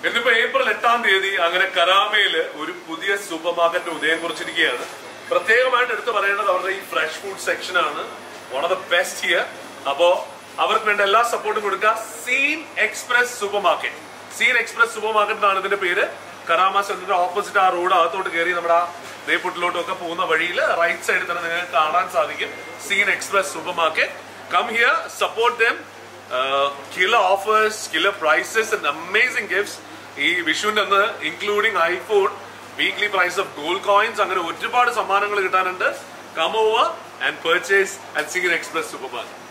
എന്നിപ്പോ April എട്ടാം തീയതി അങ്ങനെ കരാമയില് ഒരു പുതിയ സൂപ്പർ മാർക്കറ്റ് ഉദയം കുറിച്ചിരിക്കുകയാണ് പ്രത്യേകമായിട്ട് എടുത്തു പറയേണ്ടത് അവരുടെ ഈ ഫ്രഷ് ഫുഡ് സെക്ഷൻ ആണ് one of the best here അപ്പോ അവർക്ക് വേണ്ട എല്ലാ സപ്പോർട്ടും കൊടുക്കുക Seen Express Supermarket Seen Express Supermarket എന്നാണ് ഇതിന്റെ പേര് കരാമ സെന്ററിന്റെ ഓപ്പോസിറ്റ് ആ റോഡ് അകത്തോട്ട് കയറി നമ്മുടെ ആ ദേപ്പുട്ടിലോട്ടും ഒക്കെ പോകുന്ന വഴിയിൽ റൈറ്റ് സൈഡിൽ തന്നെ നിങ്ങൾക്ക് കാണാൻ സാധിക്കും Seen Express Supermarket come here support them killer offers killer prices and amazing gifts ഈ വിഷുവിന്റെ അന്ന് including iPhone weekly prize of gold coins അങ്ങനെ ഒരുപാട് സമ്മാനങ്ങൾ കിട്ടാനുണ്ട് come over and purchase at Seen Express super market